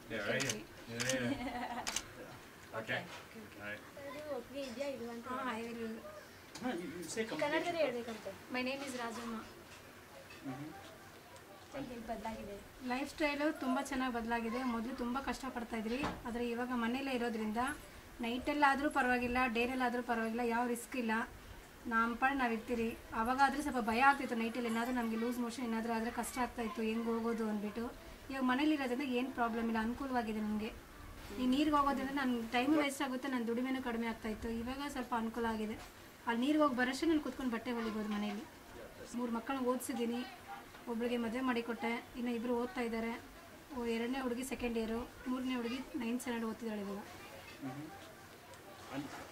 Yeah, right here. Yeah, yeah. Okay. Alright. ಅದು ಒಪ್ಪಿಗೆ ಇದೆಯಾ ಇಲ್ವಾ ಅಂತ ಹಾಂ I will Huh, you, you say ಕನ್ನಡದಲ್ಲಿ ಹೇಳ್ಬೇಕಂತೆ ಮೈ ನೇಮ್ ಇಸ್ ರಾಜಮ್ಮ ಹೇಗೆ ಬದಲಾಗಿದೆ ಲೈಫ್ ಸ್ಟೈಲು ತುಂಬ ಚೆನ್ನಾಗಿ ಬದಲಾಗಿದೆ ಮೊದಲು ತುಂಬ ಕಷ್ಟಪಡ್ತಾ ಇದ್ರಿ ಆದರೆ ಇವಾಗ ಮನೇಲೇ ಇರೋದ್ರಿಂದ ನೈಟಲ್ಲಾದರೂ ಪರವಾಗಿಲ್ಲ ಡೇನಲ್ಲಾದರೂ ಪರವಾಗಿಲ್ಲ ಯಾವ ರಿಸ್ಕ್ ಇಲ್ಲ ನಮ್ಮ ಪಾಡು ನಾವು ಇರ್ತೀರಿ ಅವಾಗಾದರೆ ಸ್ವಲ್ಪ ಭಯ ಆಗ್ತಿತ್ತು ನೈಟಲ್ಲಿ ಏನಾದರೂ ನಮಗೆ ಲೂಸ್ ಮೋಷನ್ ಏನಾದರೂ ಆದರೆ ಕಷ್ಟ ಆಗ್ತಾಯಿತ್ತು ಹೆಂಗೆ ಹೋಗೋದು ಅಂದ್ಬಿಟ್ಟು ಇವಾಗ ಮನೇಲಿ ಇರೋದ್ರಿಂದ ಏನು ಪ್ರಾಬ್ಲಮ್ ಇಲ್ಲ ಅನುಕೂಲವಾಗಿದೆ ನನಗೆ ಈ ನೀರಿಗೆ ಹೋಗೋದ್ರಿಂದ ನನ್ನ ಟೈಮು ವೇಸ್ಟ್ ಆಗುತ್ತೆ ನನ್ನ ದುಡಿಮೆನೂ ಕಡಿಮೆ ಆಗ್ತಾಯಿತ್ತು ಇವಾಗ ಸ್ವಲ್ಪ ಅನುಕೂಲ ಆಗಿದೆ ಅಲ್ಲಿ ನೀರಿಗೆ ಹೋಗಿ ಬರೋಷ್ಟೇ ನಾನು ಕೂತ್ಕೊಂಡು ಬಟ್ಟೆ ಹೊಲಿಬೋದು ಮನೇಲಿ ಮೂರು ಮಕ್ಕಳನ್ನ ಓದಿಸಿದ್ದೀನಿ ಒಬ್ಳಿಗೆ ಮದುವೆ ಮಾಡಿಕೊಟ್ಟೆ ಇನ್ನು ಇಬ್ಬರು ಓದ್ತಾ ಇದ್ದಾರೆ ಓ- ಎರಡನೇ ಹುಡುಗಿ ಸೆಕೆಂಡ್ ಇಯರು ಮೂರನೇ ಹುಡುಗಿ ನೈನ್ತ್ ಸ್ಟ್ಯಾಂಡರ್ಡ್ ಓದ್ತಿದ್ದಾಳೆ ಇವಾಗ And